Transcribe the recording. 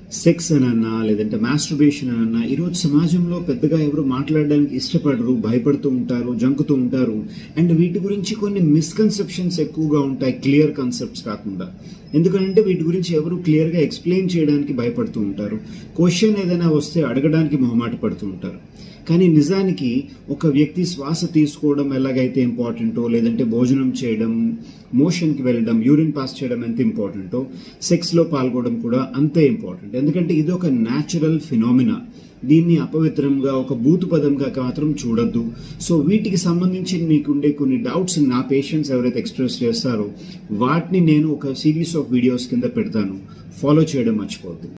sex అని అన్నా లేదంటే మాస్టర్బేషన్ అని అన్నా ఈరోజు సమాజంలో పెద్దగా ఎవరు మాట్లాడడానికి ఇష్టపడరు భయపడుతూ ఉంటారు జంకుతూ ఉంటారు అండ్ వీటి గురించి కొన్ని మిస్కన్సెప్షన్స్ ఎక్కువగా ఉంటాయి క్లియర్ కాన్సెప్ట్స్ కాకుండా ఎందుకంటే వీటి గురించి ఎవరు క్లియర్గా ఎక్స్ప్లెయిన్ చేయడానికి భయపడుతూ ఉంటారు క్వశ్చన్ ఏదైనా వస్తే అడగడానికి మొహమాట పడుతూ ఉంటారు కానీ నిజానికి ఒక వ్యక్తి శ్వాస తీసుకోవడం ఎలాగైతే ఇంపార్టెంటో లేదంటే భోజనం చేయడం మోషన్కి వెళ్ళడం యూరిన్ పాస్ చేయడం ఎంత ఇంపార్టెంటో సెక్స్లో పాల్గొనడం కూడా అంతే ఇంపార్టెంట్ ఎందుకంటే ఇది ఒక న్యాచురల్ ఫినామినా దీన్ని అపవిత్రంగా ఒక బూతు పదంగా మాత్రం చూడొద్దు సో వీటికి సంబంధించి మీకుండే కొన్ని డౌట్స్ నా పేషెంట్స్ ఎవరైతే ఎక్స్ప్రెస్ చేస్తారో వాటిని నేను ఒక సిరీస్ ఆఫ్ వీడియోస్ కింద పెడతాను ఫాలో చేయడం మర్చిపోద్దు